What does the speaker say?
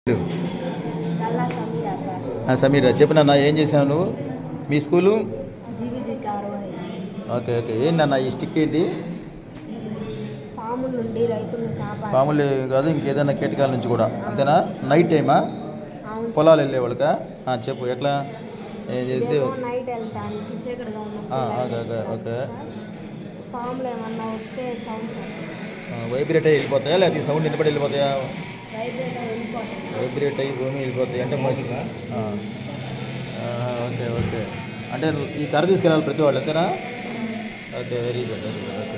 Galla Sameera sir ఆ, సమీర చెప్పు నాన్న ఏం చేసావు నువ్వు మీ స్కూలు జీవీజీ కారు హై స్కూల్ ఓకే ఓకే ఏంటి నాన్న ఈ స్టిక్ ఏంటి పాముల నుండి రైతులను కాపాడు మామూలు కాదు ఇంకేదైనా కీటకాల నుంచి కూడా అంతేనా నైట్ టైమా అవును సార్. పొలాలు వెళ్ళే వాళ్ళకా ఆ, చెప్పు ఎట్లా ఏం చేసి ఇదేమో నైట్ వెళ్ళటానికి చీకటిగా ఉన్నప్పుడు ఆ, లైట్ ఓకే, ఓకే, వేస్తారు ఓకే. సార్. పాములు ఏమన్నా వస్తే సౌండ్స్ వైబ్రేట్ అయ్యి వెళ్ళిపోతాయా లేకపోతే సౌండ్ వినపడి వెళ్ళిపోతాయా వైబ్రేట్ వెళ్ళిపోతుంది వైబ్రేట్ అయ్యి భూమి వెళ్ళిపోతాయి అంటే మొదటి ఓకే ఓకే అంటే ఈ కర్ర తీసుకెళ్ళాలి ప్రతి వాళ్ళు అంతేనా okay very good very good okay